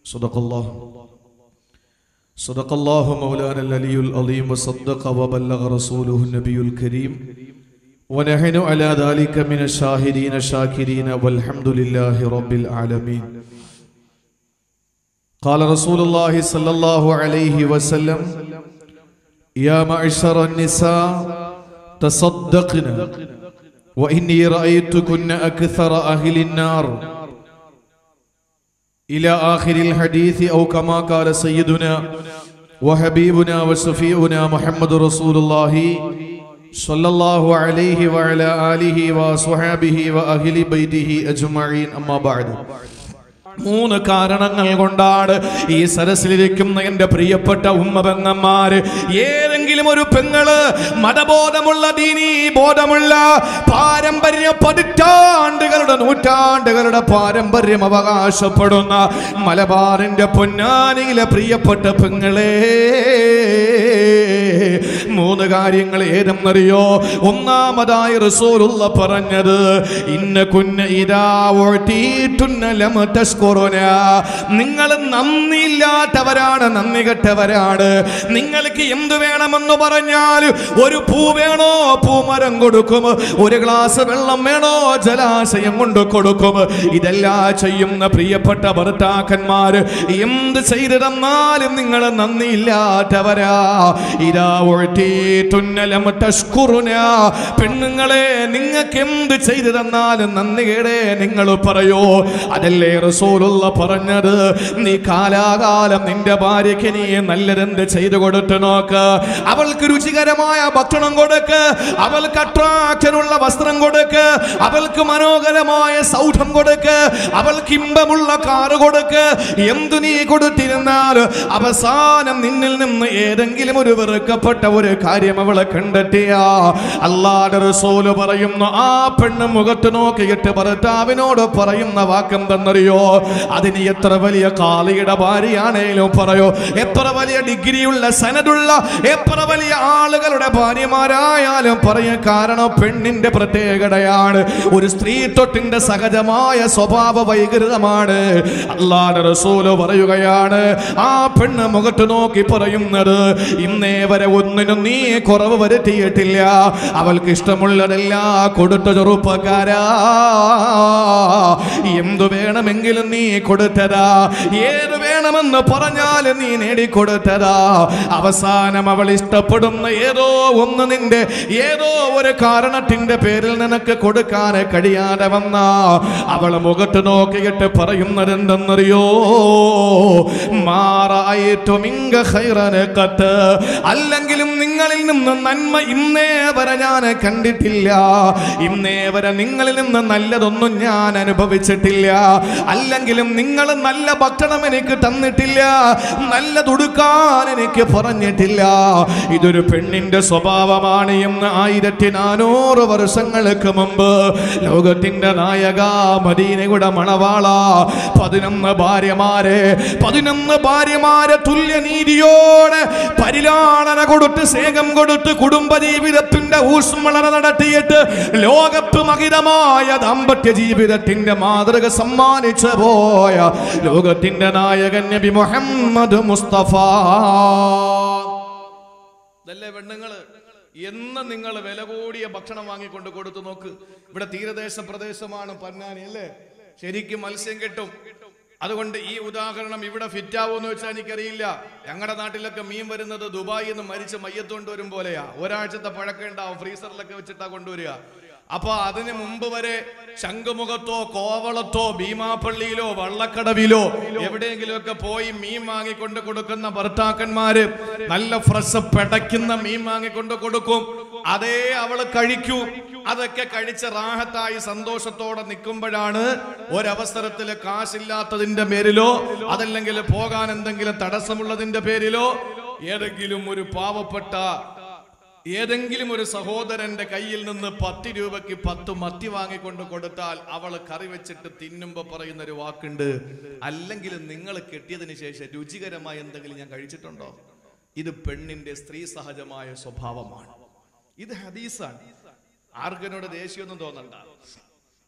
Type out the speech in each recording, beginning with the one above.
صدق الله صدق الله مولانا العلي العظيم وصدق وبلغ رسوله النبي الكريم ونحن على ذلك من الشاهدين الشاكرين والحمد لله رب العالمين قال رسول الله صلى الله عليه وسلم يا معشر النساء تصدقنا وإني رأيتكن أكثر أهل النار إلى آخر الحديث أو كما قال سيدنا وحبيبنا وشفيعنا محمد رسول الله صلى الله عليه وعلى آله وصحابه وأهل بيته أجمعين أما بعد മൂന്ന് കാരണങ്ങൾ കൊണ്ടാണ് ഈ സരസിലിരിക്കുന്ന എന്റെ പ്രിയപ്പെട്ട ഉമ്മ പെങ്ങന്മാര് ഏതെങ്കിലും ഒരു പെങ്ങള് മതബോധമുള്ള ദീനീ ബോധമുള്ള പാരമ്പര്യ പതിറ്റാണ്ടുകളുടെ നൂറ്റാണ്ടുകളുടെ പാരമ്പര്യം അവകാശപ്പെടുന്ന മലബാറിന്റെ പൊന്നാനിയിലെ പ്രിയപ്പെട്ട പെങ്ങളെ മൂന്ന് കാര്യങ്ങൾ ഏതെന്നറിയോ ഒന്നാമതായി റസൂലുള്ള പറഞ്ഞത് ഇന്ന കുന്ന ഇതാ ഒഴീറ്റുന്ന ലമ തസ്കുറുന നിങ്ങൾ നന്ദിയില്ലാത്തവരാണ് നന്ദി കെട്ടവരാണ് നിങ്ങൾക്ക് എന്ത് വേണമെന്ന് പറഞ്ഞാൽ ഒരു പൂ വേണോ പൂമരം കൊടുക്കും ഒരു ഗ്ലാസ് വെള്ളം വേണോ ജലാശയം കൊണ്ട് കൊടുക്കും ഇതെല്ലാം ചെയ്യുന്ന പ്രിയപ്പെട്ട ഭർത്താക്കന്മാര് എന്ത് ചെയ്തു തന്നാലും നിങ്ങൾ നന്ദിയില്ലാത്തവരാ ഇതാ ഒഴീറ്റുന്നലം തസ്കുറുന പെണ്ണുങ്ങളെ നിങ്ങൾക്ക് എന്ത് ചെയ്തു തന്നാലും നന്ദി കേടേ നിങ്ങൾ പറയോ അതല്ലേ റസൂലുള്ള പറഞ്ഞത് നീ കാലാകാലം നിന്റെ ഭാര്യയ്ക്ക് നീ നല്ലതെന്ത് ചെയ്തു കൊടുത്തു നോക്ക് അവൾക്ക് രുചികരമായ ഭക്ഷണം കൊടുക്ക് അവൾക്ക് അട്രാക്ഷനുള്ള വസ്ത്രം കൊടുക്ക് അവൾക്ക് മനോഹരമായ സൗധം കൊടുക്ക് അവൾക്ക് ഇമ്പമുള്ള കാറ് കൊടുക്ക് എന്തു നീ കൊടുത്തിരുന്നാൽ അവസാനം നിന്നിൽ നിന്ന് ഏതെങ്കിലും ഒരു വെറുക്കപ്പെട്ട ഒരു കാര്യം അവളെ കണ്ടെത്തിയ അല്ലാതെ റസൂല് പറയുന്നു ആ പെണ്ണ് മുഖത്ത് നോക്കിയിട്ട് ഭർത്താവിനോട് പറയുന്ന വാക്കെന്തെന്നറിയോ അതിന് എത്ര വലിയ കാളിയുടെ ഭാര്യയാണേലും പറയോ എത്ര വലിയ ഡിഗ്രിയുള്ള സനതുള്ള എത്ര വലിയ ആളുകളുടെ ഭാര്യമാരായാലും പറയും കാരണം പെണ്ണിന്റെ പ്രത്യേകതയാണ് ഒരു സ്ത്രീ തൊട്ടിന്റെ സഹജമായ സ്വഭാവ വൈകൃതമാണ് അല്ലാതെ റസൂല് പറയുകയാണ് ആ പെണ്ണ് മുഖത്ത് നോക്കി പറയുന്നത് ഇന്നേ വരെ ഒന്നിനും നീ കുറവ് വരുത്തിയിട്ടില്ല അവൾക്ക് ഇഷ്ടമുള്ളതെല്ലാം കൊടുത്ത ചെറുപ്പക്കാരാ എന്തു വേണമെങ്കിലും നീ കൊടുത്തതാ ഏത് വേണമെന്ന് പറഞ്ഞാൽ നീ നേടിക്കൊടുത്തതാ അവസാനം അവൾ ഇഷ്ടപ്പെടുന്ന ഏതോ ഒന്ന് നിന്റെ ഏതോ ഒരു കാരണത്തിന്റെ പേരിൽ നിനക്ക് കൊടുക്കാൻ കഴിയാതെ വന്ന അവൾ മുഖത്ത് നോക്കിയിട്ട് പറയുന്നത് എന്തെന്നറിയോ മാറായിട്ടുമിങ്ക ഖൈറനക്കത്ത് അല്ലെങ്കിലും നിങ്ങളിൽ നിന്ന് നന്മ ഇന്നേ വരെ ഞാൻ കണ്ടിട്ടില്ല ഇന്നേ വരെ നിങ്ങളിൽ നിന്ന് നല്ലതൊന്നും ഞാൻ അനുഭവിച്ചിട്ടില്ല അല്ലെങ്കിലും നിങ്ങൾ നല്ല ഭക്ഷണം എനിക്ക് തന്നിട്ടില്ല നല്ല തുടുക്കാൻ എനിക്ക് പറഞ്ഞിട്ടില്ല ഇതൊരു പെണ്ണിന്റെ സ്വഭാവമാണ് എന്ന് ആയിരത്തി നാനൂറ് വർഷങ്ങൾക്ക് മുമ്പ് ലോകത്തിന്റെ നായക മദീനയുടെ മണവാള പതിനൊന്ന് ഭാര്യമാരെ പതിനൊന്ന് ഭാര്യമാരെ തുല്യനീതിയോടെ പരിലാളന കൊടുത്ത് സ്നേഹം കൊടുത്ത് കുടുംബജീവിതത്തിന്റെ ഊഷ്മളന നടത്തിയിട്ട് ലോകത്ത് മഹിതമായ ദാമ്പത്യ ജീവിതത്തിന്റെ മാതൃക സമ്മാനിച്ചു പോയ ലോകത്തിന്റെ നായകൻ നബി മുഹമ്മദ് മുസ്തഫ ഇതല്ലേ പെണ്ണുങ്ങള് എന്ന് നിങ്ങൾ വില കൂടിയ ഭക്ഷണം വാങ്ങിക്കൊണ്ട് കൊടുത്തു നോക്ക് ഇവിടെ തീരദേശ പ്രദേശമാണ് പന്നാനി അല്ലേ ശരിക്കും മത്സ്യം കിട്ടും അതുകൊണ്ട് ഈ ഉദാഹരണം ഇവിടെ ഫിറ്റ് ആവുമെന്ന് വെച്ചാൽ എനിക്കറിയില്ല ഞങ്ങളുടെ നാട്ടിലൊക്കെ മീൻ വരുന്നത് ദുബായിൽ നിന്ന് മരിച്ച മയ്യത്ത് വരും പോലെയാ ഒരാഴ്ചത്തെ പഴക്കമുണ്ടാവും ഫ്രീസറിലൊക്കെ വെച്ചിട്ടാ കൊണ്ടുവരിക അപ്പൊ അതിന് മുമ്പ് വരെ ശംഖുമുഖത്തോ കോവളത്തോ ഭീമാപ്പള്ളിയിലോ വള്ളക്കടവിലോ എവിടെയെങ്കിലും ഒക്കെ പോയി മീൻ വാങ്ങിക്കൊണ്ട് കൊടുക്കുന്ന ഭർത്താക്കന്മാര് നല്ല ഫ്രഷ് പെടയ്ക്കുന്ന മീൻ വാങ്ങിക്കൊണ്ട് കൊടുക്കും അതേ അവള് കഴിക്കൂ അതൊക്കെ കഴിച്ച് റാഹത്തായി സന്തോഷത്തോടെ നിൽക്കുമ്പോഴാണ് ഒരവസരത്തിൽ കാശില്ലാത്തതിന്റെ പേരിലോ അതല്ലെങ്കിൽ പോകാൻ എന്തെങ്കിലും തടസ്സമുള്ളതിന്റെ പേരിലോ ഏതെങ്കിലും ഒരു പാവപ്പെട്ട ഏതെങ്കിലും ഒരു സഹോദരന്റെ കയ്യിൽ നിന്ന് പത്ത് രൂപയ്ക്ക് പത്ത് മത്തി വാങ്ങിക്കൊണ്ട് കൊടുത്താൽ അവൾ കറി വെച്ചിട്ട് തിന്നുമ്പോ പറയുന്ന ഒരു വാക്കുണ്ട് അല്ലെങ്കിൽ നിങ്ങൾ കെട്ടിയതിന് ശേഷം രുചികരമായ എന്തെങ്കിലും ഞാൻ കഴിച്ചിട്ടുണ്ടോ ഇത് പെണ്ണിന്റെ സ്ത്രീ സഹജമായ സ്വഭാവമാണ് ഇത് ഹദീസാണ് ആർക്കനോട് ദേഷ്യമൊന്നും തോന്നണ്ട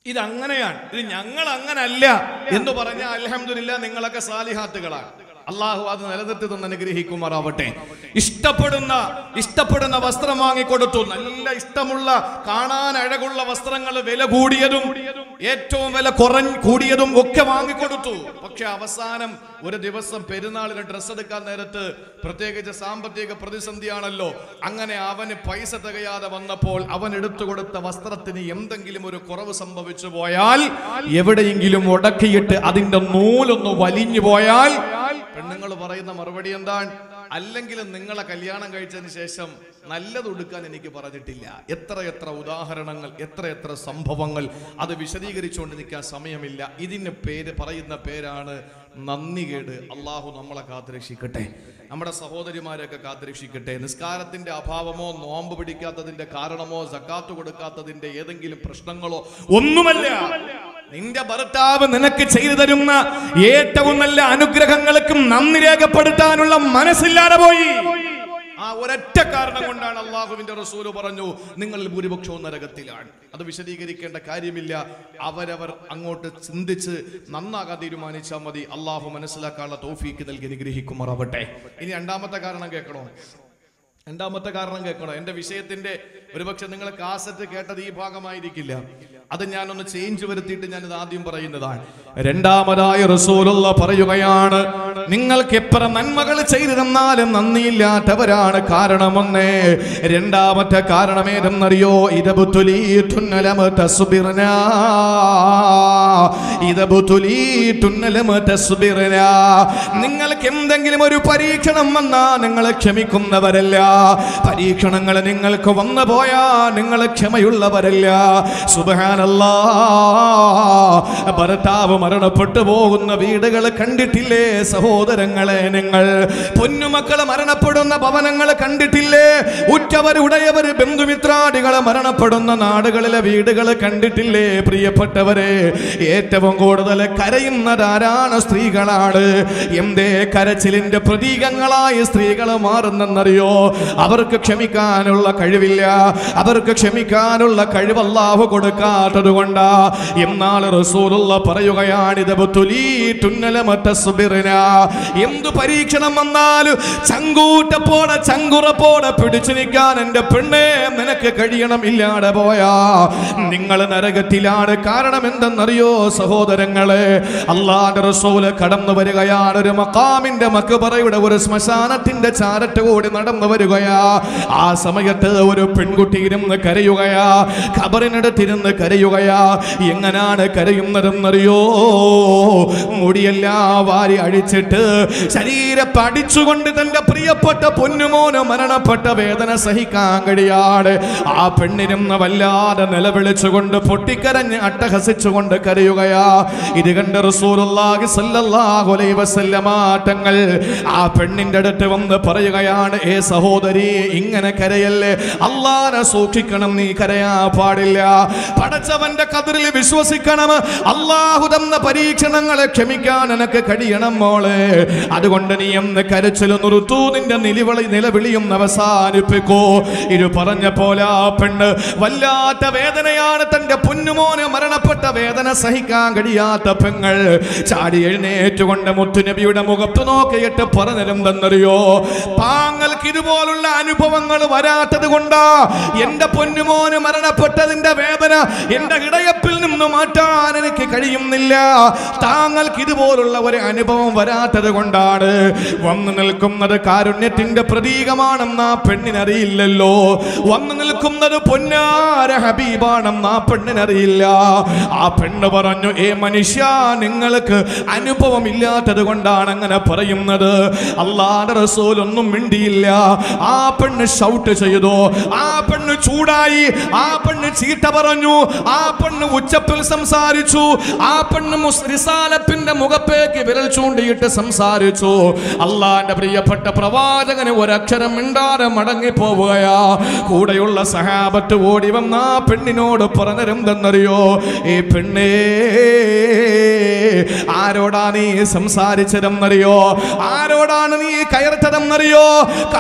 ഇത് അങ്ങനെയാണ് ഇത് ഞങ്ങൾ അങ്ങനല്ല എന്ന് പറഞ്ഞ അലഹമില്ല നിങ്ങളൊക്കെ സാലിഹാത്തുകളാണ് അള്ളാഹു അത് നിലനിർത്തി തന്നെ അനുഗ്രഹിക്കുമാറാവട്ടെ ഇഷ്ടപ്പെടുന്ന ഇഷ്ടപ്പെടുന്ന വസ്ത്രം വാങ്ങിക്കൊടുത്തു നല്ല ഇഷ്ടമുള്ള കാണാൻ അഴകുള്ള വസ്ത്രങ്ങൾ വില കൂടിയതും ഏറ്റവും വില കുറഞ്ഞ കൂടിയതും ഒക്കെ വാങ്ങിക്കൊടുത്തു പക്ഷെ അവസാനം ഒരു ദിവസം പെരുന്നാളിന് ഡ്രസ്സ് എടുക്കാൻ നേരത്ത് പ്രത്യേകിച്ച് സാമ്പത്തിക പ്രതിസന്ധിയാണല്ലോ അങ്ങനെ അവന് പൈസ തികയാതെ വന്നപ്പോൾ അവൻ എടുത്തു കൊടുത്ത വസ്ത്രത്തിന് എന്തെങ്കിലും ഒരു കുറവ് സംഭവിച്ചു പോയാൽ എവിടെയെങ്കിലും ഉടക്കിയിട്ട് അതിന്റെ നൂലൊന്ന് വലിഞ്ഞു പോയാൽ പെണ്ണുങ്ങൾ പറയുന്ന മറുപടി എന്താണ് അല്ലെങ്കിൽ നിങ്ങളെ കല്യാണം കഴിച്ചതിന് ശേഷം നല്ലത് ഉടുക്കാൻ എനിക്ക് പറഞ്ഞിട്ടില്ല എത്ര എത്ര ഉദാഹരണങ്ങൾ എത്ര എത്ര സംഭവങ്ങൾ അത് വിശദീകരിച്ചുകൊണ്ട് നിൽക്കാൻ സമയമില്ല ഇതിന് പേര് പറയുന്ന പേരാണ് നന്ദികേട് അള്ളാഹു നമ്മളെ കാത്തുരക്ഷിക്കട്ടെ നമ്മുടെ സഹോദരിമാരെയൊക്കെ കാത്തുരക്ഷിക്കട്ടെ നിസ്കാരത്തിന്റെ അഭാവമോ നോമ്പ് പിടിക്കാത്തതിന്റെ കാരണമോ സക്കാത്ത് കൊടുക്കാത്തതിന്റെ ഏതെങ്കിലും പ്രശ്നങ്ങളോ ഒന്നുമല്ല നിന്റെ ഭർത്താവ് നിനക്ക് ചെയ്തു തരുന്ന ഏറ്റവും നല്ല അനുഗ്രഹങ്ങൾക്കും നന്ദി രേഖപ്പെടുത്താനുള്ള മനസ്സില്ലാതെ പോയി ആ ഒരൊറ്റ കാരണം കൊണ്ടാണ് അള്ളാഹുവിന്റെ റസൂല് പറഞ്ഞു നിങ്ങൾ ഭൂരിപക്ഷവും നരകത്തിലാണ് അത് വിശദീകരിക്കേണ്ട കാര്യമില്ല അവരവർ അങ്ങോട്ട് ചിന്തിച്ച് നന്നാകാൻ തീരുമാനിച്ചാൽ മതി അള്ളാഹു മനസ്സിലാക്കാനുള്ള തോഫീക്ക് നൽകി അനുഗ്രഹിക്കുമാറാവട്ടെ ഇനി രണ്ടാമത്തെ കാരണം കേൾക്കണോ രണ്ടാമത്തെ കാരണം കേൾക്കണോ എന്റെ വിഷയത്തിന്റെ ഒരുപക്ഷെ നിങ്ങൾ കാസറ്റ് കേട്ടത് ഈ ഭാഗമായിരിക്കില്ല അത് ഞാനൊന്ന് ചേഞ്ച് വരുത്തിയിട്ട് ഞാൻ ഇത് ആദ്യം പറയുന്നതാണ് രണ്ടാമതായി റസൂലുള്ള പറയുകയാണ് നിങ്ങൾക്ക് എത്ര നന്മകൾ ചെയ്തു തന്നാലും നന്ദിയില്ലാത്തവരാണ് കാരണമെന്ന് രണ്ടാമത്തെ കാരണം ഏതെന്നറിയോ ഇതബുത്തുലീറ്റുന്നലമ തസ്ബിർന ഇതബുത്തുലീറ്റുന്നലമ തസ്ബിർന നിങ്ങൾക്ക് എന്തെങ്കിലും ഒരു പരീക്ഷണം വന്നാ നിങ്ങൾ ക്ഷമിക്കുന്നവരല്ല പരീക്ഷണങ്ങൾ നിങ്ങൾക്ക് വന്നു പോയാ നിങ്ങൾ ക്ഷമയുള്ളവരല്ല സുബഹാനല്ലാ ഭർത്താവ് മരണപ്പെട്ടു പോകുന്ന വീടുകൾ കണ്ടിട്ടില്ലേ സഹോദരങ്ങളെ നിങ്ങൾ പൊന്നുമക്കള് മരണപ്പെടുന്ന ഭവനങ്ങൾ കണ്ടിട്ടില്ലേ ഉറ്റവർ ഉടയവർ ബന്ധുമിത്രാദികൾ മരണപ്പെടുന്ന നാടുകളിലെ വീടുകൾ കണ്ടിട്ടില്ലേ പ്രിയപ്പെട്ടവരെ ഏറ്റവും കൂടുതൽ കരയുന്നതാരാണ് സ്ത്രീകളാണ് എന്തേ കരച്ചിലിന്റെ പ്രതീകങ്ങളായി സ്ത്രീകൾ മാറുന്നെന്നറിയോ അവർക്ക് ക്ഷമിക്കാനുള്ള കഴിവില്ല അവർക്ക് ക്ഷമിക്കാനുള്ള കഴിവ് അല്ലാഹു കൊടുക്കാത്തത് കൊണ്ടാ എന്നാൽ റസൂലുള്ള പറയുകയാണിത് എന്തു പരീക്ഷണം വന്നാലും ചങ്കൂറ്റപ്പോടെ ചങ്കുറപ്പോടെ പിടിച്ചു നിൽക്കാൻ എന്റെ പെണ്ണെ നിനക്ക് കഴിയണം ഇല്ലാതെ പോയാ നിങ്ങൾ നരകത്തിലാണ് കാരണം എന്തെന്നറിയോ സഹോദരങ്ങളെ അള്ളാന്റെ റസൂല് കടന്നു വരികയാണ് ഒരു മക്കാമിന്റെ മക്ബറയുടെ ഒരു ശ്മശാനത്തിന്റെ ചാരറ്റ് കൂടി നടന്നു വരികയാ ആ സമയത്ത് ഒരു പെൺകുട്ടി ഇരുന്ന് കരയുകയാ ഖബറിനടുത്തിരുന്ന് കരയുകയാ എങ്ങനാണ് കരയുന്നതെന്നറിയോ മുടിയെല്ലാം വാരി അഴിച്ചിട്ട് ശരീരം പഠിച്ചുകൊണ്ട് തന്റെ പ്രിയപ്പെട്ട പൊന്നുമോന് മരണപ്പെട്ട വേദന സഹിക്കാൻ കഴിയാതെ ആ പെണ്ണിരുന്ന് വല്ലാതെ നിലവിളിച്ചുകൊണ്ട് പൊട്ടിക്കരഞ്ഞ് അട്ടഹസിച്ചുകൊണ്ട് കരയുകയാ ഇത് കണ്ട റസൂലുള്ളാഹി സ്വല്ലല്ലാഹു അലൈഹി വസല്ലമ തങ്ങൾ ആ പെണ്ണിന്റെ അടുത്ത് വന്ന് പറയുകയാണ് ഏ സഹോദരി ഇങ്ങനെ കരയല്ലേ അള്ളാനെ സൂക്ഷിക്കണം നീ കരയാ പാടില്ല പടച്ചവന്റെ കതിരിൽ വിശ്വസിക്കണം അള്ളാഹു തന്ന പരീക്ഷണങ്ങളെ ക്ഷമിക്കാൻ എനക്ക് കഴിയണം മോളെ അതുകൊണ്ട് നീ എന്ന് കരച്ചിൽ നിറുത്തൂ നിന്റെ നിലവിളി നിലവിളിയും അവസാനിപ്പിക്കൂ ഇത് പറഞ്ഞ പോലെ ആ പെണ്ണ് വല്ലാത്ത വേദനയാണ് തന്റെ പൊന്നുമോന് മരണപ്പെട്ട വേദന സഹിക്കാൻ കഴിയാത്ത പെങ്ങൾ ചാടി എഴുന്നേറ്റുകൊണ്ട് മുത്തുനബിയുടെ മുഖത്ത് നോക്കിയിട്ട് പറഞ്ഞിരുന്നെന്നറിയോ താങ്കൾക്ക് ഇതുപോലുള്ള അനുഭവങ്ങൾ വരാത്തത് കൊണ്ടാ എന്റെ പൊന്നുമോന് മരണപ്പെട്ടതിന്റെ വേദന എന്റെ ഇടയപ്പിൽ നിന്ന് മാറ്റാൻ എനിക്ക് കഴിയുന്നില്ല താങ്കൾക്ക് ഇതുപോലുള്ള ഒരു അനുഭവം വരാത്തത് കൊണ്ടാണ് വന്നു നിൽക്കുന്നത് കാരുണ്യത്തിന്റെ പ്രതീകമാണെന്ന് ആ പെണ്ണിനറിയില്ലല്ലോ വന്നു നിൽക്കുന്നത് പൊന്നാര ഹബീബാണെന്ന് ആ പെണ്ണിനറിയില്ല ആ പെണ്ണ് പറഞ്ഞു ഏ മനുഷ്യ നിങ്ങൾക്ക് അനുഭവം ഇല്ലാത്തത് കൊണ്ടാണ് അങ്ങനെ പറയുന്നത് അള്ളാന്റെ റസൂൽ ഒന്നും മിണ്ടിയില്ല ആ പെണ്ണ് ഷൗട്ട് ചെയ്തു ആ പെണ്ണ് ചൂടായി ആ പെണ്ണ് ചീത്ത പറഞ്ഞു ആ പെണ്ണ് ഉച്ചപ്പിൽ സംസാരിച്ചു ആ പെണ്ണ് മുസ്- റിസാലത്തിന്റെ മുഖത്തേക്ക് വിരൽ ചൂണ്ടിയിട്ട് സംസാരിച്ചു അള്ളാന്റെ പ്രിയപ്പെട്ട പ്രവാചകന് ഒരക്ഷരം മിണ്ടാതെ മടങ്ങി പോവുകയാ കൂടെയുള്ള സഹാബത്ത് ഓടി വന്ന ആ പെണ്ണിനോട് പറഞ്ഞിരുന്നെന്നറിയോ ഈ പെണ്ണേ ആരോടാ നീ സംസാരിച്ചതെന്നറിയോ ആരോടാണ് നീ കയർത്തതെന്നറിയോ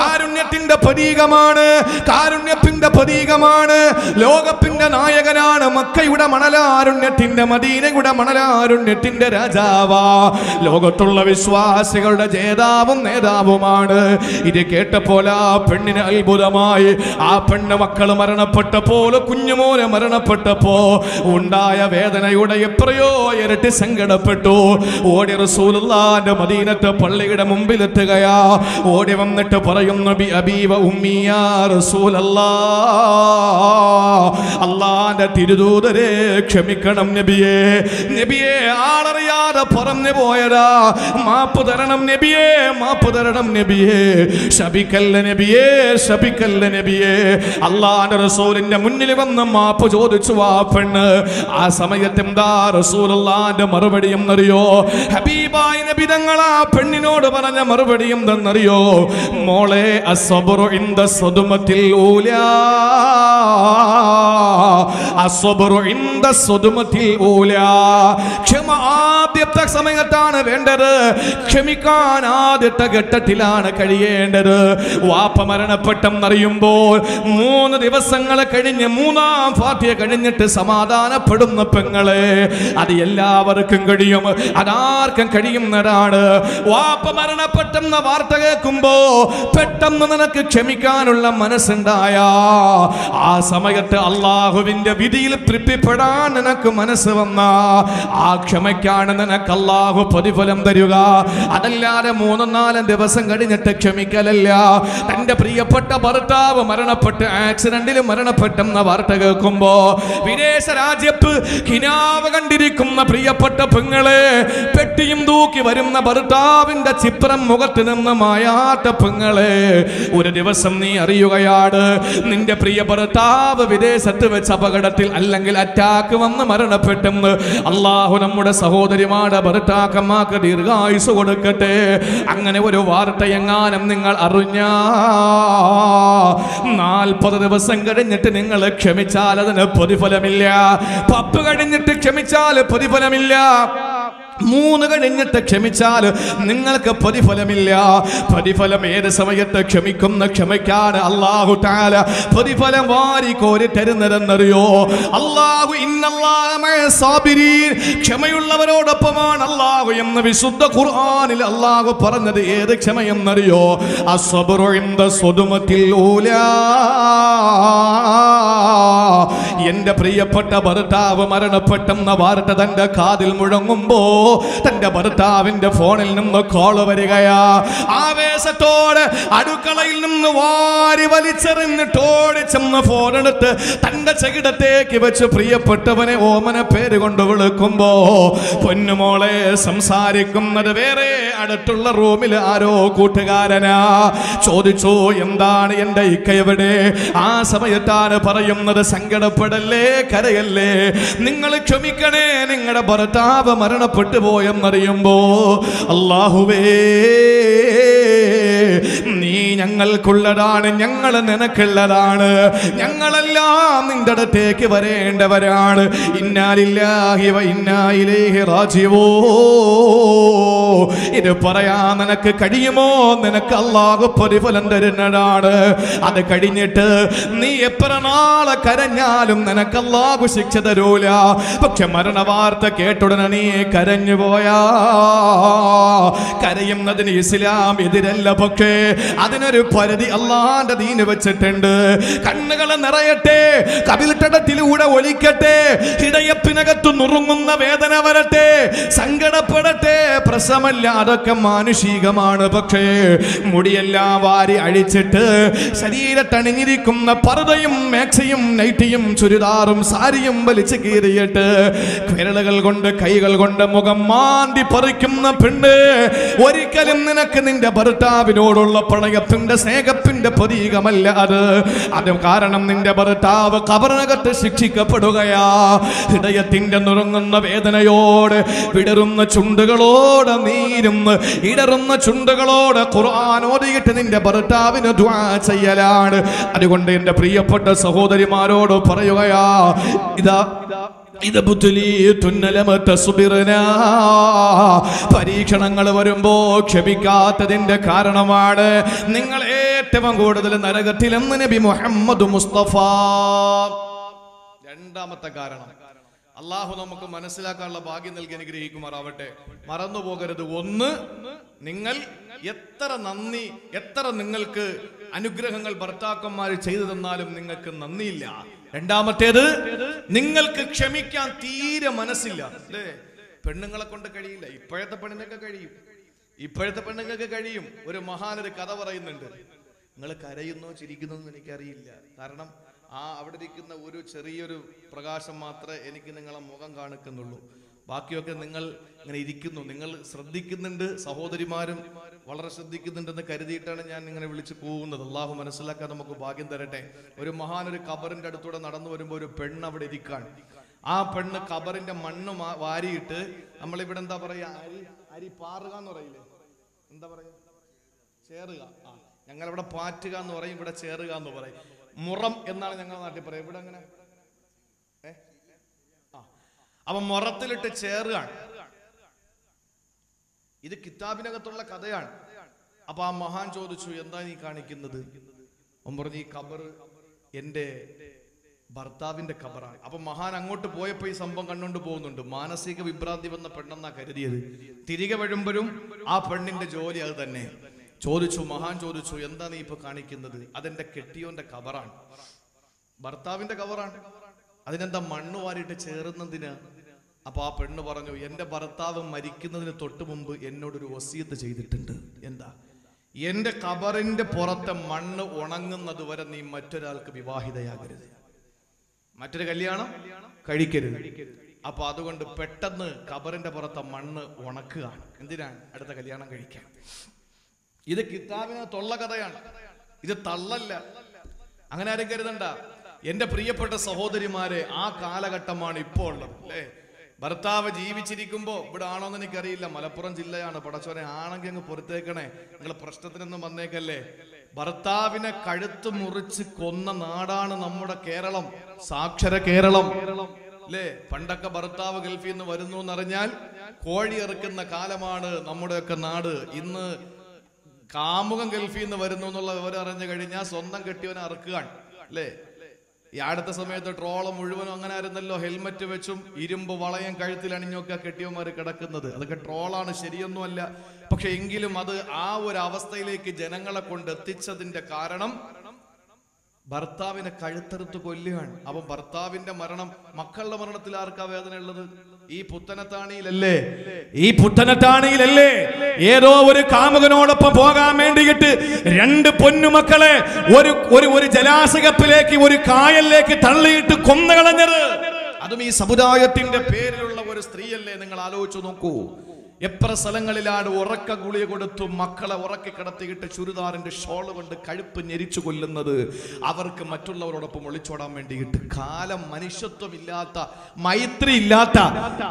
കാരുണ്യത്തിന്റെ പ്രതീകമാണ് കാരുണ്യത്തിന്റെ പ്രതീകമാണ് ലോകത്തിന്റെ നായകനാണ് മക്കയുടെ മണലാരുണ്യത്തിന്റെ മദീനയുടെ മണലാരുണ്യത്തിന്റെ രാജാവാ ലോകത്തുള്ള വിശ്വാസികളുടെ ജേതാവും നേതാവുമാണ് ഇത് കേട്ടപ്പോൾ ആ പെണ്ണിന് അത്ഭുതമായി ആ പെണ്ണ് മക്കൾ മരണപ്പെട്ടപ്പോൾ കുഞ്ഞുമോനെ മരണപ്പെട്ടപ്പോ ഉണ്ടായ വേദനയുടെ എത്രയോ ഇരട്ടി സങ്കടപ്പെട്ടു ഓടി റസൂലുള്ളാന്റെ മദീനത്തെ പള്ളിയുടെ മുമ്പിലെത്തുകയാ ഓടി വന്നിട്ട് പറയുന്നു ബി അബീവ ഉമ്മിയാ റസൂലല്ലാ അള്ളാന്റെ തിരുദൂതരെ ക്ഷമിക്കണം നബിയെ നബിയെ ആളറിയാതെ പറഞ്ഞു പോയതാ മാപ്പ് തരണം നബിയെ മാപ്പ് തരണം നബിയെ ശപിക്കല്ല നബിയെ ശപിക്കല്ല നബിയെ അള്ളാന്റെ റസൂലിന്റെ മുന്നിൽ വന്ന് മാപ്പ് ചോദിച്ചു ആ പെണ്ണ് ആ സമയത്ത് എന്താ റസൂലുള്ളാന്റെ മറുപടി എന്നറിയോ ഹബീബായ നബി തങ്ങൾ ആ പെണ്ണിനോട് പറഞ്ഞ മറുപടി എന്തെന്നറിയോ മോളെ അസ്വബറു ഇന്ദ സ്വതുമത്തിൽ ഊലാ അസ്വബറു ഇന്ദ സ്വതുമത്തിൽ ഊലാ ക്ഷമ ആദ്യത്തെ സമയത്താണ് വേണ്ടത് ക്ഷമിക്കാൻ ആദ്യത്തെ ഘട്ടത്തിലാണ് കഴിയേണ്ടത് വാപ്പ മരണപ്പെട്ടെന്നറിയുമ്പോൾ മൂന്ന് ദിവസങ്ങൾ കഴിഞ്ഞ് മൂന്നാം ഫാത്തിയ കഴിഞ്ഞിട്ട് സമാധാനപ്പെടുന്ന പെങ്ങളെ അത് എല്ലാവർക്കും കഴിയും അതാർക്കും കഴിയുന്നതാണ് വാപ്പ മരണപ്പെട്ടെന്ന വാർത്ത കേൾക്കുമ്പോ പെട്ടെന്ന് നിനക്ക് ക്ഷമിക്കാനുള്ള മനസ്സുണ്ടായ ആ സമയത്ത് അള്ളാഹുവിന്റെ വിധിയിൽ തൃപ്തിപ്പെടാൻ നിനക്ക് മനസ്സ് വന്ന ആ ക്ഷമയ്ക്കാണ് നിനക്ക് അള്ളാഹു പ്രതിഫലം തരിക അതല്ലാതെ മൂന്നും നാലും ദിവസം കഴിഞ്ഞിട്ട് ക്ഷമിക്കലല്ല തന്റെ പ്രിയപ്പെട്ട ഭർത്താവ് മരണപ്പെട്ട് ആക്സിഡന്റിൽ മരണപ്പെട്ടെന്ന വാർത്ത കേൾക്കുമ്പോ വിദേശ രാജ്യത്ത് കിനാവ് കണ്ടിരിക്കുന്ന പ്രിയപ്പെട്ട പെങ്ങളെ പെട്ടിയും തൂക്കി വരുന്ന ഭർത്താവിന്റെ ചിത്രം മുഖത്ത് നിന്ന് മായാത്ത പെങ്ങളെ ഒരു ദിവസം നീ അറിയുകയാണ് നിന്റെ പ്രിയ ഭർത്താവ് വിദേശത്ത് വെച്ച് അപകടത്തിൽ അല്ലെങ്കിൽ അറ്റാക്ക് വന്ന് മരണപ്പെട്ടെന്ന് അള്ളാഹു നമ്മുടെ സഹോദരിമാരുടെ ഭർത്താക്കന്മാർക്ക് ദീർഘായുസ് കൊടുക്കട്ടെ അങ്ങനെ ഒരു വാർത്ത എങ്ങാനും നിങ്ങൾ അറിഞ്ഞാ നാൽപ്പത് ദിവസം കഴിഞ്ഞിട്ട് നിങ്ങൾ ക്ഷമിച്ചാൽ അതിന് പ്രതിഫലമില്ല പത്ത് കഴിഞ്ഞിട്ട് ക്ഷമിച്ചാൽ പ്രതിഫലമില്ല മൂന്ന് കഴിഞ്ഞിട്ട് ക്ഷമിച്ചാൽ നിങ്ങൾക്ക് പ്രതിഫലമില്ല പ്രതിഫലം ഏത് സമയത്ത് ക്ഷമിക്കുന്ന ക്ഷമിക്കാണ് അള്ളാഹു താല പ്രതിഫലം വാരി കോരി തരുന്നതെന്നറിയോ അള്ളാഹു ക്ഷമയുള്ളവരോടൊപ്പമാണ് അള്ളാഹു എന്ന് വിശുദ്ധ ഖുർആനിൽ അള്ളാഹു പറഞ്ഞത് ഏത് ക്ഷമയെന്നറിയോ അസ്വബറു ഇന്ദ സ്വതുമത്തിൽ ഊലാ എന്റെ പ്രിയപ്പെട്ട ഭർത്താവ് മരണപ്പെട്ടെന്ന വാർത്ത തന്റെ കാതിൽ മുഴങ്ങുമ്പോ തന്റെ ഭർത്താവിന്റെ ഫോണിൽ നിന്ന് കോള് വരികയാ ആവേശത്തോടെ അടുക്കളയിൽ നിന്ന് വാരി വലിച്ചെറിഞ്ഞിട്ട് ഓടിച്ചെന്ന് ഫോണെടുത്ത് തന്റെ ചകിടത്തേക്ക് വെച്ച് പ്രിയപ്പെട്ടവനെ ഓമന പേര് കൊണ്ട് വിളിക്കുമ്പോ പൊന്നുമോളെ സംസാരിക്കുന്നത് വേറെ അടുത്തുള്ള റൂമിൽ ആരോ കൂട്ടുകാരനാ ചോദിച്ചു എന്താണ് എന്റെ ഇക്ക എവിടെ ആ സമയത്താണ് പറയുന്നത് സങ്കടപ്പെടല്ലേ കരയല്ലേ നിങ്ങൾ ക്ഷമിക്കണേ നിങ്ങളുടെ ഭർത്താവ് മരണപ്പെട്ടു പോയെന്നറിയുമ്പോ അള്ളാഹുവേ നീ ഞങ്ങൾക്കുള്ളതാണ് ഞങ്ങൾ നിനക്കുള്ളതാണ് ഞങ്ങളെല്ലാം നിന്റെ അടുത്തേക്ക് വരേണ്ടവരാണ് ഇന്നാലില്ലാഹി വ ഇന്നായിലേഹി റാജിവോ ഇത് പറയാൻ നിനക്ക് കഴിയുമോ നിനക്ക് അള്ളാഹു പ്രതിഫലം തരുന്നതാണ് അത് കഴിഞ്ഞിട്ട് നീ എത്ര നാളെ കരഞ്ഞാലും നിനക്ക് അള്ളാഹു ശിക്ഷ തരൂല പക്ഷെ മരണ വാർത്ത കേട്ടുടനെ നീ കരഞ്ഞു പോയാ കരയുന്നതിന് ഇസ്ലാം എതിരല്ല പക്ഷേ അതിനൊരു പരിധി അള്ളാന്റെ ദീന് വെച്ചിട്ടുണ്ട് കണ്ണുകൾ നിറയട്ടെ കവിൽട്ടടത്തിലൂടെ ഒലിക്കട്ടെ ഹൃദയത്തിനകത്ത് നുറുങ്ങുന്ന വേദന വരട്ടെ സങ്കടപ്പെടട്ടെ പ്രശ്നമല്ല അതൊക്കെ മാനുഷികമാണ് പക്ഷേ മുടിയെല്ലാം വാരി അഴിച്ചിട്ട് ശരീരത്തണിഞ്ഞിരിക്കുന്ന പർദ്ദയും മേക്സയും നൈറ്റിയും ചുരിദാറും സാരിയും വലിച്ചു കീറിയിട്ട് വിരലുകൾ കൊണ്ട് കൈകൾ കൊണ്ട് മുഖം മാന്തി പറിക്കുന്ന പെണ്ണ് ഒരിക്കലും നിനക്ക് നിന്റെ ഭർത്താവിനോടുള്ള പ്രണയത്തിന്റെ സ്നേഹത്തിന്റെ പ്രതീകമല്ല അത് അത് കാരണം നിന്റെ ഭർത്താവ് കബറിനകത്ത് ശിക്ഷിക്കപ്പെടുകയാ ഹൃദയത്തിന്റെ നുറങ്ങുന്ന വേദനയോട് വിടറുന്ന ചുണ്ടുകളോട് നീരുന്ന് ഇടറുന്ന ചുണ്ടുകളോട് ഖുർആൻ ഓതിയിട്ട് നിന്റെ ഭർത്താവിന് ദ്വാ ചെയ്യലാണ് അതുകൊണ്ട് എന്റെ പ്രിയപ്പെട്ട സഹോദരിമാരോട് പറയുകയാ ഇതാ ഇത് പരീക്ഷണങ്ങൾ വരുമ്പോ ക്ഷമിക്കാത്തതിന്റെ കാരണമാണ് നിങ്ങൾ ഏറ്റവും കൂടുതൽ നരകത്തിലെന്ന് നബി മുഹമ്മദ് മുസ്തഫ രണ്ടാമത്തെ കാരണം അള്ളാഹു നമുക്ക് മനസ്സിലാക്കാനുള്ള ഭാഗ്യം നൽകി അനുഗ്രഹിക്കുമാറാവട്ടെ മറന്നു പോകരുത് ഒന്ന് നിങ്ങൾ എത്ര നന്ദി എത്ര നിങ്ങൾക്ക് അനുഗ്രഹങ്ങൾ ഭർത്താക്കന്മാർ ചെയ്തു തന്നാലും നിങ്ങൾക്ക് നന്ദിയില്ല രണ്ടാമത്തേത് നിങ്ങൾക്ക് ക്ഷമിക്കാൻ തീരെ മനസ്സില്ല അല്ലേ പെണ്ണുങ്ങളെ കൊണ്ട് കഴിയില്ല ഇപ്പോഴത്തെ പെണ്ണിനൊക്കെ കഴിയും ഇപ്പോഴത്തെ പെണ്ണുങ്ങൾക്ക് കഴിയും ഒരു മഹാനൊരു കഥ പറയുന്നുണ്ട് നിങ്ങൾ കരയുന്നോ ചിരിക്കുന്നോ എന്ന് എനിക്കറിയില്ല കാരണം ആ അവിടെ ഇരിക്കുന്ന ഒരു ചെറിയൊരു പ്രകാശം മാത്രമേ എനിക്ക് നിങ്ങളെ മുഖം കാണിക്കുന്നുള്ളൂ ബാക്കിയൊക്കെ നിങ്ങൾ ഇങ്ങനെ ഇരിക്കുന്നു നിങ്ങൾ ശ്രദ്ധിക്കുന്നുണ്ട് സഹോദരിമാരും വളരെ ശ്രദ്ധിക്കുന്നുണ്ടെന്ന് കരുതിയിട്ടാണ് ഞാൻ ഇങ്ങനെ വിളിച്ചു പോകുന്നത് അള്ളാഹു മനസ്സിലാക്കാൻ നമുക്ക് ഭാഗ്യം തരട്ടെ ഒരു മഹാൻ ഒരു കബറിന്റെ അടുത്തൂടെ നടന്നു വരുമ്പോൾ ഒരു പെണ്ണ് അവിടെ ഇരിക്കാൻ ആ പെണ്ണ് കബറിന്റെ മണ്ണ് മാ- വാരിയിട്ട് നമ്മളിവിടെ എന്താ പറയാ അരി അരി പാറുക എന്ന് പറയില്ലേ എന്താ പറയാ ചേറുക ആ ഞങ്ങളിവിടെ പാറ്റുക എന്ന് പറയും ഇവിടെ ചേറുക എന്ന് പറയും മുറം എന്നാണ് ഞങ്ങളുടെ നാട്ടിൽ പറയുക ഇവിടെ അങ്ങനെ ഏ ആ അപ്പൊ മുറത്തിലിട്ട് ചേറുകയാണ് ഇത് കിതാബിനകത്തുള്ള കഥയാണ് അപ്പൊ ആ മഹാൻ ചോദിച്ചു എന്താ നീ കാണിക്കുന്നത് അവൻ പറഞ്ഞു ഈ ഖബർ എന്റെ ഭർത്താവിന്റെ ഖബറാണ് അപ്പൊ മഹാൻ അങ്ങോട്ട് പോയപ്പോ ഈ സംഭവം കണ്ടുകൊണ്ട് പോകുന്നുണ്ട് മാനസിക വിഭ്രാന്തി വന്ന പെണ്ണെന്നാ കരുതിയത് തിരികെ വരുമ്പോഴും ആ പെണ്ണിന്റെ ജോലി അത് തന്നെ ചോദിച്ചു മഹാൻ ചോദിച്ചു എന്താ നീ ഇപ്പൊ കാണിക്കുന്നത് അതെന്റെ കെട്ടിയോന്റെ ഖബറാണ് ഭർത്താവിന്റെ കവറാണ് അതിനെന്താ മണ്ണ് വാരിയിട്ട് ചേർന്നതിന് അപ്പൊ ആ പെണ്ണ് പറഞ്ഞു എന്റെ ഭർത്താവ് മരിക്കുന്നതിന് തൊട്ട് മുമ്പ് എന്നോടൊരു വസീത്ത് ചെയ്തിട്ടുണ്ട് എന്താ എന്റെ കബറിന്റെ പുറത്തെ മണ്ണ് ഉണങ്ങുന്നത് വരെ നീ മറ്റൊരാൾക്ക് വിവാഹിതയാകരുത് മറ്റൊരു കല്യാണം കഴിക്കരുത് അപ്പൊ അതുകൊണ്ട് പെട്ടെന്ന് കബറിന്റെ പുറത്തെ മണ്ണ് ഉണക്കുക എന്തിനാണ് അടുത്ത കല്യാണം കഴിക്കാൻ ഇത് കിതാബിനകത്തുള്ള കഥയാണ് ഇത് തള്ളല്ല അങ്ങനെ ആരും കരുതണ്ട എന്റെ പ്രിയപ്പെട്ട സഹോദരിമാരെ ആ കാലഘട്ടമാണ് ഇപ്പോൾ ഉള്ളത് അല്ലേ ഭർത്താവ് ജീവിച്ചിരിക്കുമ്പോ ഇവിടെ ആണോന്ന് എനിക്കറിയില്ല മലപ്പുറം ജില്ലയാണ് പടച്ചോനെ ആണെങ്കിൽ അങ്ങ് പുറത്തേക്കണേ നിങ്ങൾ പ്രശ്നത്തിനൊന്നും വന്നേക്കല്ലേ ഭർത്താവിനെ കഴുത്ത് മുറിച്ച് കൊന്ന നാടാണ് നമ്മുടെ കേരളം സാക്ഷര കേരളം അല്ലേ പണ്ടൊക്കെ ഭർത്താവ് ഗൾഫിൽ നിന്ന് വരുന്നു എന്നറിഞ്ഞാൽ കോഴി ഇറക്കുന്ന കാലമാണ് നമ്മുടെയൊക്കെ നാട് ഇന്ന് കാമുകം ഗൾഫിൽ നിന്ന് വരുന്നു എന്നുള്ള വിവരം അറിഞ്ഞു കഴിഞ്ഞാൽ സ്വന്തം കെട്ടിയവനെ അറക്കുകയാണ് അല്ലേ ഈ അടുത്ത സമയത്ത് ട്രോളം മുഴുവനും അങ്ങനെ ആയിരുന്നല്ലോ ഹെൽമറ്റ് വെച്ചും ഇരുമ്പ് വളയം കഴുത്തിൽ അണിഞ്ഞൊക്കെ കെട്ടിയവന്മാർ കിടക്കുന്നത് അതൊക്കെ ട്രോളാണ് ശരിയൊന്നുമല്ല പക്ഷെ എങ്കിലും അത് ആ ഒരു അവസ്ഥയിലേക്ക് ജനങ്ങളെ കൊണ്ട് എത്തിച്ചതിന്റെ കാരണം ഭർത്താവിനെ കഴുത്തെടുത്ത് കൊല്ലുകയാണ് അപ്പം ഭർത്താവിന്റെ മരണം മക്കളുടെ മരണത്തിൽ ആർക്കാ വേദന ഉള്ളത് ഈ പുത്തനത്താണിയിലല്ലേ ഈ പുത്തനത്താണിയിലല്ലേ ഏതോ ഒരു കാമുകനോടൊപ്പം പോകാൻ വേണ്ടിയിട്ട് രണ്ട് പൊന്നുമക്കളെ ഒരു ഒരു ഒരു ജലാശകപ്പിലേക്ക് ഒരു കായലിലേക്ക് തള്ളിയിട്ട് കൊന്നുകളഞ്ഞത് അതും ഈ സമുദായത്തിന്റെ പേരിലുള്ള ഒരു സ്ത്രീയല്ലേ നിങ്ങൾ ആലോചിച്ചു നോക്കൂ എത്ര സ്ഥലങ്ങളിലാണ് ഉറക്ക ഗുളിക കൊടുത്തു മക്കളെ ഉറക്കി കിടത്തിയിട്ട് ചുരിദാറിന്റെ ഷോള് കൊണ്ട് കഴുപ്പ് ഞെരിച്ചു കൊല്ലുന്നത് അവർക്ക് മറ്റുള്ളവരോടൊപ്പം ഒളിച്ചോടാൻ വേണ്ടിയിട്ട് കാലം മനുഷ്യത്വമില്ലാത്ത മൈത്രി ഇല്ലാത്ത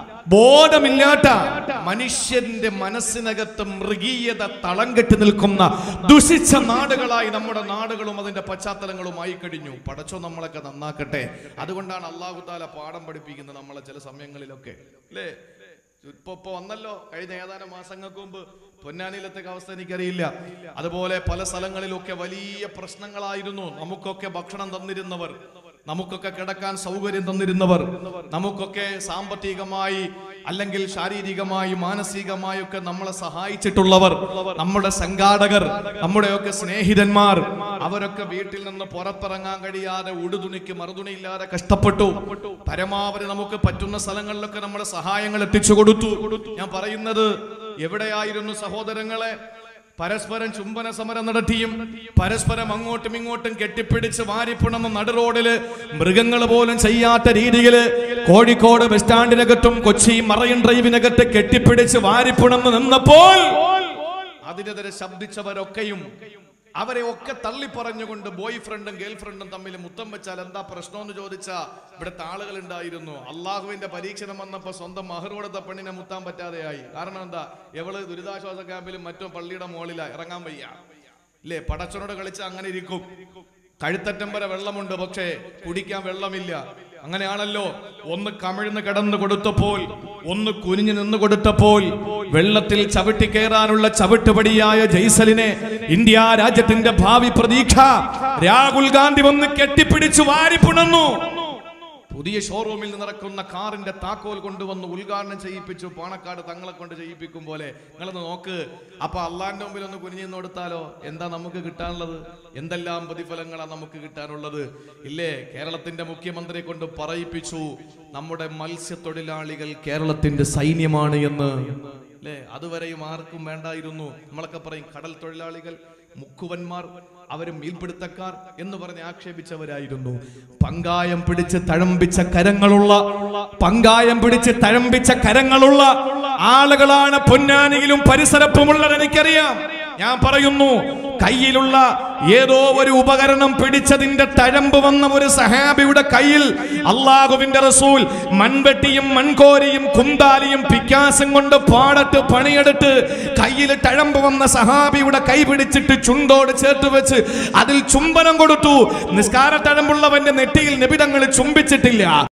ബോധമില്ലാത്ത മനുഷ്യന്റെ മനസ്സിനകത്ത് മൃഗീയത തളം കെട്ടി നിൽക്കുന്ന ദുഷിച്ച നാടുകളായി നമ്മുടെ നാടുകളും അതിന്റെ പശ്ചാത്തലങ്ങളുമായി കഴിഞ്ഞു പടച്ചോ നമ്മളൊക്കെ നന്നാക്കട്ടെ അതുകൊണ്ടാണ് അള്ളാഹു താല പാഠം പഠിപ്പിക്കുന്നത് നമ്മളെ ചില സമയങ്ങളിലൊക്കെ അല്ലേ ഇപ്പൊ ഇപ്പൊ വന്നല്ലോ കഴിഞ്ഞ ഏതാനും മാസങ്ങൾക്ക് മുമ്പ് പൊന്നാനിയിലത്തെ അവസ്ഥ എനിക്കറിയില്ല അതുപോലെ പല സ്ഥലങ്ങളിലൊക്കെ വലിയ പ്രശ്നങ്ങളായിരുന്നു നമുക്കൊക്കെ ഭക്ഷണം തന്നിരുന്നവർ നമുക്കൊക്കെ കിടക്കാൻ സൗകര്യം തന്നിരുന്നവർ നമുക്കൊക്കെ സാമ്പത്തികമായി അല്ലെങ്കിൽ ശാരീരികമായി മാനസികമായി ഒക്കെ നമ്മളെ സഹായിച്ചിട്ടുള്ളവർ നമ്മുടെ സംഘാടകർ നമ്മുടെയൊക്കെ സ്നേഹിതന്മാർ അവരൊക്കെ വീട്ടിൽ നിന്ന് പുറത്തിറങ്ങാൻ കഴിയാതെ ഉടുതുണിക്ക് മറുതുണിയില്ലാതെ കഷ്ടപ്പെട്ടു പരമാവധി നമുക്ക് പറ്റുന്ന സ്ഥലങ്ങളിലൊക്കെ നമ്മുടെ സഹായങ്ങൾ എത്തിച്ചു കൊടുത്തു ഞാൻ പറയുന്നത് എവിടെയായിരുന്നു സഹോദരങ്ങളെ പരസ്പരം ചുംബന സമരം നടത്തിയും പരസ്പരം അങ്ങോട്ടും ഇങ്ങോട്ടും കെട്ടിപ്പിടിച്ച് വാരിപ്പുണന്ന് നടുറോഡില് മൃഗങ്ങൾ പോലും ചെയ്യാത്ത രീതിയിൽ കോഴിക്കോട് ബസ് സ്റ്റാൻഡിനകത്തും കൊച്ചി മറൈൻ ഡ്രൈവിനകത്ത് കെട്ടിപ്പിടിച്ച് വാരിപ്പുണന്ന് നിന്നപ്പോൾ അതിനെതിരെ ശബ്ദിച്ചവരൊക്കെയും അവരെ ഒക്കെ തള്ളി പറഞ്ഞുകൊണ്ട് ബോയ് ഫ്രണ്ടും ഗേൾ ഫ്രണ്ടും തമ്മിൽ മുത്തം വെച്ചാൽ എന്താ പ്രശ്നമെന്ന് ചോദിച്ചാ ഇവിടുത്തെ ആളുകൾ ഉണ്ടായിരുന്നു അള്ളാഹുവിന്റെ പരീക്ഷണം വന്നപ്പോ സ്വന്തം മഹർ കൊടുത്ത പെണ്ണിനെ മുത്താൻ പറ്റാതെയായി കാരണം എന്താ എവള് ദുരിതാശ്വാസ ക്യാമ്പിലും മറ്റും പള്ളിയുടെ മുകളിലാ ഇറങ്ങാൻ വയ്യ ഇല്ലേ പടച്ചനോട് കളിച്ച് അങ്ങനെ ഇരിക്കും കഴുത്തറ്റം വരെ വെള്ളമുണ്ട് പക്ഷേ കുടിക്കാൻ വെള്ളമില്ല അങ്ങനെയാണല്ലോ ഒന്ന് കമിഴ്ന്ന് കിടന്നു കൊടുത്തപ്പോൾ ഒന്ന് കുനിഞ്ഞു നിന്ന് കൊടുത്തപ്പോൾ വെള്ളത്തിൽ ചവിട്ടി കയറാനുള്ള ചവിട്ടുപടിയായ ജയ്സലിനെ ഇന്ത്യ രാജ്യത്തിന്റെ ഭാവി പ്രതീക്ഷ രാഹുൽ ഗാന്ധി വന്ന് കെട്ടിപ്പിടിച്ചു വാരിപ്പുണന്നു പുതിയ ഷോറൂമിൽ നിന്ന് ഇറക്കുന്ന കാറിന്റെ താക്കോൽ കൊണ്ടുവന്ന് ഉദ്ഘാടനം ചെയ്യിപ്പിച്ചു പാണക്കാട് തങ്ങളെ കൊണ്ട് ചെയ്യിപ്പിക്കും പോലെ നിങ്ങളൊന്ന് നോക്ക് അപ്പൊ അള്ളാന്റെ മുമ്പിൽ ഒന്ന് കുനിഞ്ഞു കൊടുത്താലോ എന്താ നമുക്ക് കിട്ടാനുള്ളത് എന്തെല്ലാം പ്രതിഫലങ്ങളാണ് നമുക്ക് കിട്ടാനുള്ളത് ഇല്ലേ കേരളത്തിന്റെ മുഖ്യമന്ത്രി കൊണ്ട് പറയിപ്പിച്ചു നമ്മുടെ മത്സ്യത്തൊഴിലാളികൾ കേരളത്തിന്റെ സൈന്യമാണ് എന്ന് അല്ലേ അതുവരെയും ആർക്കും വേണ്ടായിരുന്നു നമ്മളൊക്കെ പറയും കടൽ തൊഴിലാളികൾ മുക്കുവന്മാർ അവര് മീൻപിടുത്തക്കാർ എന്ന് പറഞ്ഞ് ആക്ഷേപിച്ചവരായിരുന്നു പങ്കായം പിടിച്ച് തഴമ്പിച്ച കരങ്ങളുള്ള പങ്കായം പിടിച്ച് തഴമ്പിച്ച കരങ്ങളുള്ള ആളുകളാണ് പൊന്നാനിയിലും പരിസരത്തുമുള്ളത് എനിക്കറിയാം ഞാൻ പറയുന്നു കയ്യിലുള്ള ഏതോ ഒരു ഉപകരണം പിടിച്ചതിന്റെ തഴമ്പ് വന്ന ഒരു സഹാബിയുടെ കയ്യിൽ അള്ളാഹുവിന്റെ റസൂൽ മൺവെട്ടിയും മൺകോരിയും കുന്താലിയും പിക്കാസും കൊണ്ട് പാടത്ത് പണിയെടുത്ത് കയ്യിൽ തഴമ്പ് വന്ന സഹാബിയുടെ കൈ പിടിച്ചിട്ട് ചുണ്ടോട് ചേർത്ത് വെച്ച് അതിൽ ചുംബനം കൊടുത്തു നിസ്കാര തഴമ്പുള്ളവന്റെ നെറ്റിയിൽ നിബിതങ്ങൾ ചുംബിച്ചിട്ടില്ല